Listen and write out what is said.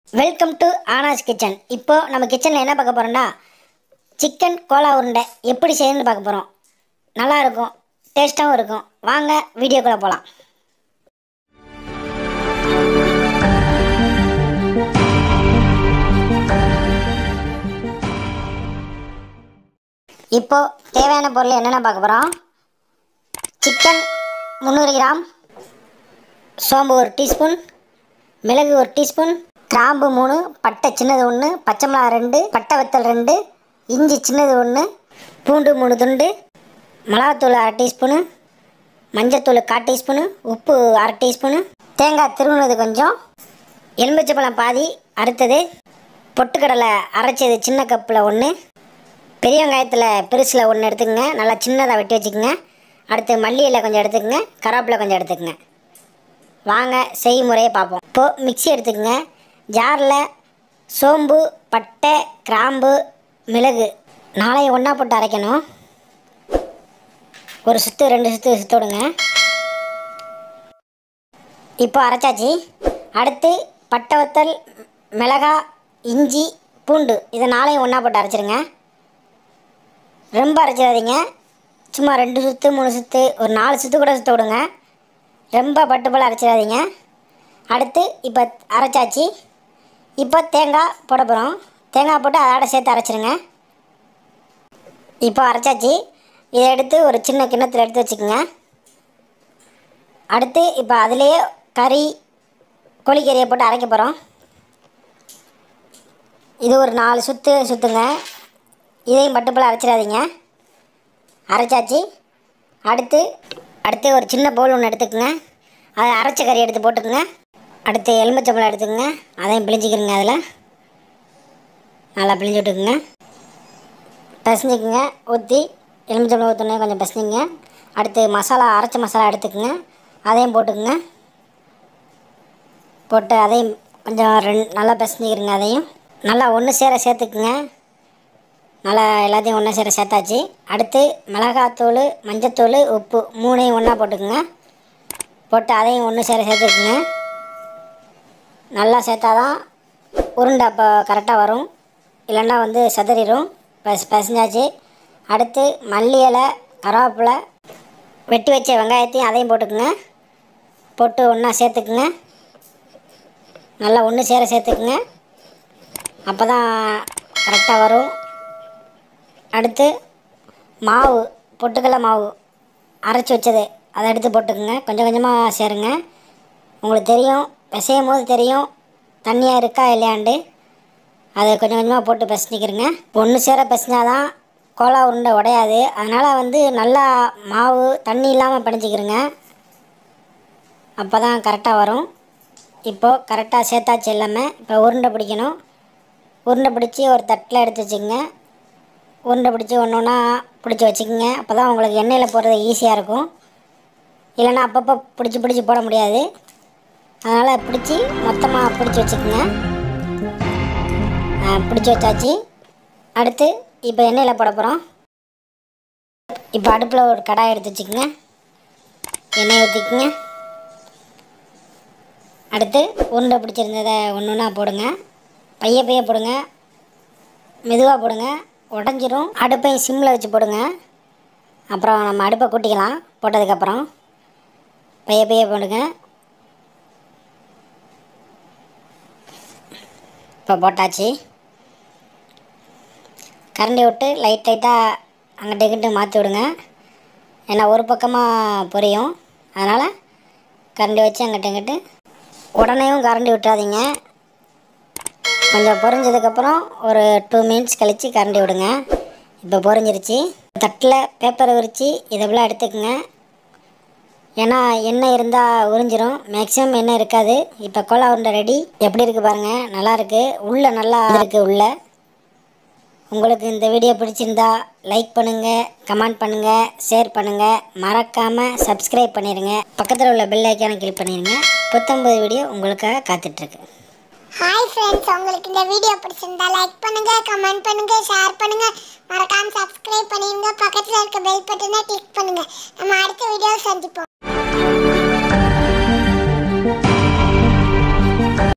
welcome to Anna's kitchen இப்போ நம்ம கிச்சனில் என்ன பார்க்க போகிறோம்னா சிக்கன் கோலா உருண்டை எப்படி செய்யணும்னு பார்க்க போகிறோம் நல்லா இருக்கும் டேஸ்ட்டாகவும் இருக்கும் வாங்க வீடியோக்குள்ளே போகலாம் இப்போ தேவையான பொருள் என்னென்ன பார்க்க போகிறோம் சிக்கன் முந்நூறு கிராம் சோம்பு ஒரு டீஸ்பூன் மிளகு ஒரு டீஸ்பூன் கிராம்பு மூணு பட்டை சின்னது ஒன்று பச்சை மிளகா ரெண்டு பட்டை வத்தல் ரெண்டு இஞ்சி சின்னது ஒன்று பூண்டு மூணு துண்டு மிளகாத்தூள் அரை டீஸ்பூனு மஞ்சத்தூள் கால் டீஸ்பூனு உப்பு அரை டீஸ்பூனு தேங்காய் திருவுனது கொஞ்சம் எலுமிச்சப்பழம் பாதி அறுத்தது பொட்டுக்கடலை அரைச்சது சின்ன கப்பில் ஒன்று பெரிய வெங்காயத்தில் பெருசில் ஒன்று எடுத்துக்கங்க நல்லா சின்னதாக வெட்டி வச்சுக்கோங்க அடுத்து மல்லி இலை கொஞ்சம் எடுத்துக்கங்க கருவேப்பிலை கொஞ்சம் எடுத்துக்கங்க வாங்க செய்முறையை பார்ப்போம் இப்போது மிக்ஸி எடுத்துக்கங்க ஜாரில் சோம்பு பட்டை கிராம்பு மிளகு நாளைய ஒன்றா போட்டு அரைக்கணும் ஒரு சுற்று ரெண்டு சுற்று சுற்று விடுங்க இப்போ அரைச்சாச்சு அடுத்து பட்டை வத்தல் மிளகா இஞ்சி பூண்டு இதை நாளையும் ஒன்றா போட்டு அரைச்சிருங்க ரொம்ப அரைச்சிடாதீங்க சும்மா ரெண்டு சுற்று மூணு சுற்று ஒரு நாலு சுற்று கூட சுற்ற விடுங்க ரொம்ப பட்டு போல் அரைச்சிடாதீங்க அடுத்து இப்போ அரைச்சாச்சு இப்போ தேங்காய் போட போகிறோம் தேங்காய் போட்டு அதோட சேர்த்து அரைச்சிருங்க இப்போ அரைச்சாச்சு இதை எடுத்து ஒரு சின்ன கிண்ணத்தில் எடுத்து வச்சுக்கோங்க அடுத்து இப்போ அதுலேயே கறி கோழிக்கறியை போட்டு அரைக்க போகிறோம் இது ஒரு நாலு சுற்று சுற்றுங்க இதையும் பட்டு போல் அரைச்சிடாதீங்க அரைச்சாச்சு அடுத்து அடுத்து ஒரு சின்ன பவுல் ஒன்று எடுத்துக்கோங்க அதை அரைச்ச கறி எடுத்து போட்டுக்கோங்க அடுத்து எலுமிச்சம்பழம் எடுத்துக்கோங்க அதையும் பிழிஞ்சிக்கிறங்க அதில் நல்லா பிழிஞ்சு விட்டுக்குங்க பிசைஞ்சிக்கோங்க ஊற்றி எலுமிச்சம்பழம் ஊற்றினே கொஞ்சம் பிசைஞ்சிங்க அடுத்து மசாலா அரைச்ச மசாலா எடுத்துக்கோங்க அதையும் போட்டுக்குங்க போட்டு அதையும் கொஞ்சம் ரெண்டு நல்லா பிசைஞ்சிக்கிறங்க அதையும் நல்லா ஒன்று சேர சேர்த்துக்குங்க நல்லா எல்லாத்தையும் ஒன்றா சேர சேர்த்தாச்சு அடுத்து மிளகாத்தூள் மஞ்சத்தூள் உப்பு மூணையும் ஒன்றா போட்டுக்குங்க போட்டு அதையும் ஒன்று சேர சேர்த்துக்குங்க நல்லா சேர்த்தாதான் உருண்டை அப்போ கரெக்டாக வரும் இல்லைன்னா வந்து செதறிடும் பஸ் பசஞ்சாச்சு அடுத்து மல்லி இலை கருவேப்பிலை வெட்டி வச்ச வெங்காயத்தையும் அதையும் போட்டுக்குங்க போட்டு ஒன்றா சேர்த்துக்குங்க நல்லா ஒன்று சேர சேர்த்துக்குங்க அப்போ தான் கரெக்டாக வரும் அடுத்து மாவு பொட்டுக்கடலை மாவு அரைச்சி வச்சது அதை எடுத்து போட்டுக்குங்க கொஞ்சம் கொஞ்சமாக சேருங்க உங்களுக்கு தெரியும் பிசையும் போது தெரியும் தண்ணியாக இருக்கா இல்லையாண்டு அதை கொஞ்சம் கொஞ்சமாக போட்டு பிசைஞ்சிக்கிறங்க ஒன்று சேர பிசைஞ்சாதான் கோலா உருண்டை உடையாது அதனால் வந்து நல்லா மாவு தண்ணி இல்லாமல் பிணைஞ்சிக்கிறங்க அப்போ தான் கரெக்டாக வரும் இப்போது கரெக்டாக சேர்த்தாச்சு எல்லாமே இப்போ உருண்டை பிடிக்கணும் உருண்டை பிடிச்சி ஒரு தட்டில் எடுத்து வச்சுக்கோங்க உருண்டை பிடிச்சி ஒன்று ஒன்றா பிடிச்சி வச்சுக்கோங்க அப்போ தான் உங்களுக்கு எண்ணெயில் போடுறது ஈஸியாக இருக்கும் இல்லைன்னா அப்பப்போ பிடிச்சி பிடிச்சி போட முடியாது அதனால் பிடிச்சி மொத்தமாக பிடிச்சி வச்சுக்கோங்க பிடிச்சி வச்சாச்சு அடுத்து இப்போ எண்ணெயில் போட போகிறோம் இப்போ அடுப்பில் ஒரு கடாய் எடுத்து வச்சுக்கோங்க எண்ணெய் ஊற்றிக்குங்க அடுத்து உருண்டை பிடிச்சிருந்ததை ஒன்று ஒன்றா போடுங்க பைய பைய போடுங்க மெதுவாக போடுங்க உடஞ்சிரும் அடுப்பையும் சிம்மில் வச்சு போடுங்க அப்புறம் நம்ம அடுப்பை கூட்டிக்கலாம் போட்டதுக்கப்புறம் பைய பைய போடுங்க இப்போ போட்டாச்சு கரண்டி விட்டு லைட் லைட்டாக அங்கிட்ட இங்கிட்ட மாற்றி விடுங்க ஏன்னா ஒரு பக்கமாக பொரியும் அதனால் கரண்டி வச்சு அங்கிட்ட இங்கிட்டு உடனேயும் கரண்டி விட்டுறாதீங்க கொஞ்சம் பொரிஞ்சதுக்கப்புறம் ஒரு டூ மினிட்ஸ் கழித்து கரண்டி விடுங்க இப்போ பொரிஞ்சிருச்சு தட்டில் பேப்பரை விரித்து இதெல்லாம் எடுத்துக்கோங்க ஏன்னா எண்ணெய் இருந்தால் உறிஞ்சிரும் மேக்ஸிமம் எண்ணெய் இருக்காது இப்போ கோலா உருண்டை ரெடி எப்படி இருக்குது பாருங்கள் நல்லா இருக்குது உள்ளே நல்லா இருக்குது உள்ளே உங்களுக்கு இந்த வீடியோ பிடிச்சிருந்தா லைக் பண்ணுங்கள் கமெண்ட் பண்ணுங்கள் ஷேர் பண்ணுங்கள் மறக்காமல் சப்ஸ்கிரைப் பண்ணிடுங்க பக்கத்தில் உள்ள பெல் ஐக்கானை கிளிக் பண்ணிடுங்க புத்தம்பது வீடியோ உங்களுக்காக காத்துட்ருக்கு ஹாய் ஃப்ரெண்ட்ஸ் உங்களுக்கு இந்த வீடியோ பிடிச்சிருந்தா லைக் பண்ணுங்க கமெண்ட் பண்ணுங்க ஷேர் பண்ணுங்க மறக்காம சப்ஸ்கிரைப் பண்ணிருங்க பக்கத்துல இருக்க பெல் பட்டனை கிளிக் பண்ணுங்க நம்ம அடுத்த வீடியோ சந்திப்போம்